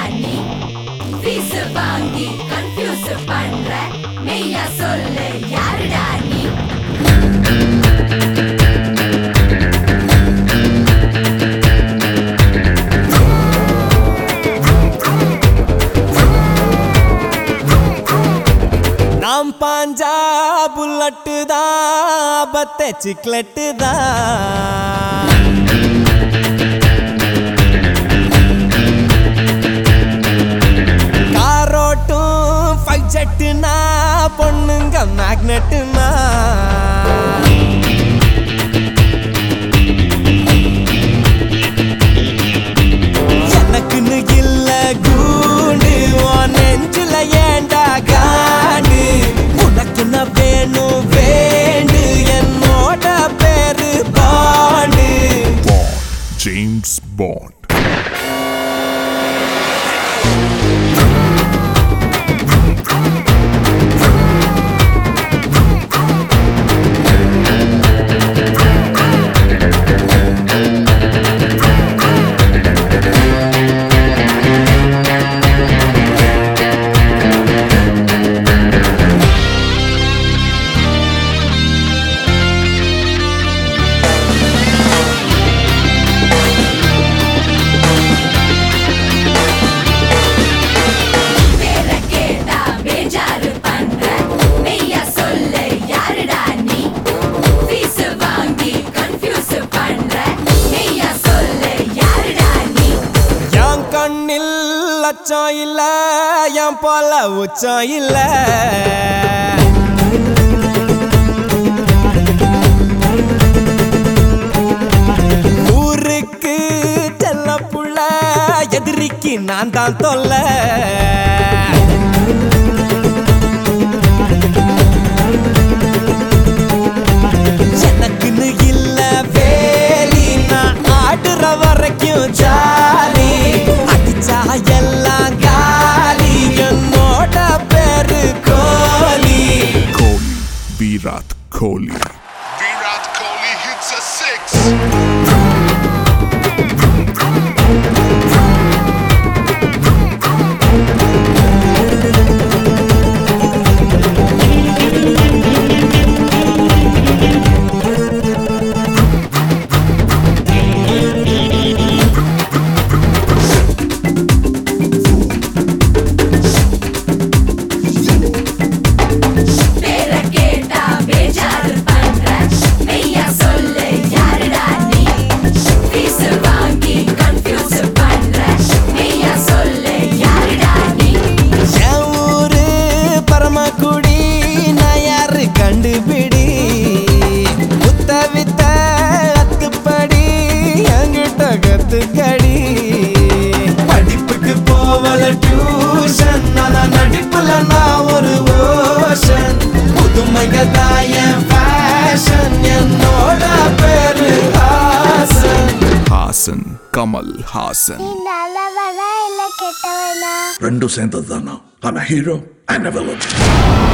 நீ ஃபீஸ் வாங்கி கன்ஃபியூஸ் பண்ற மெய்யா சொல்லு யாருடா நீ நாம் பாஞ்சா புல்லட்டு தான் பத்த சிக்லெட்டு தான் காரோட்டும் ஃபைவ் செட்டுனா பொண்ணுங்க மேக்னெட்டுனா எனக்குன்னு இல்ல கூண்டு உன் நெஞ்சில ஏண்டா காண்டு உனக்கு நான் வேணும் வேண்டு என்னோட பேரு பாண்டு Bond. James Bond. பேர கேட்டா பேஜாரு பண்ற மெய்யா சொல்லு யாருடா நீ ஃபீஸ் வாங்கி கன்ஃபியூஸ் பண்ற மெய்யா சொல்லு யாருடா நீ என் கண்ணில் லட்சம் இல்ல என் போல உச்சம் இல்ல ஊருக்கு செல்ல புள்ள எதிரிக்கு நான் தான் தொல்ல எனக்குன்னு இல்ல வேலி நான் ஆடுற வரைக்கும் ஜாலி அடிச்சா எல்லாம் காலி என்னோட பேரு கோலி Kohli. Virat Kohli. Virat Kohli hits a six. பேர கேட்டா பேஜாரு பண்ற மெய்யா சொல்லு யாருடா நீ ஃபீஸ் வாங்கி கன்ஃபியூஸ் பண்ற மெய்யா சொல்லு யாருடா நீ என் ஊரு பரமக்குடி நான் யாரு கண்டுபிடி முத்த வித்த அத்துப்படி என்கிட்ட கத்துக்கடி படிப்புக்கு போவல டியூஷன் ஆனா நடிப்புல நான் ஒரு ஓஷன் புதுமைக தான் என் ஃபேஷன் என்னோட பேரு ஹாசன் Hassan. Kamal Hassan. நீ நல்லவனா இல்ல கெட்டவனா రెండు సేంతదానా ఐఎమ్ హీరో అండ్ విలన్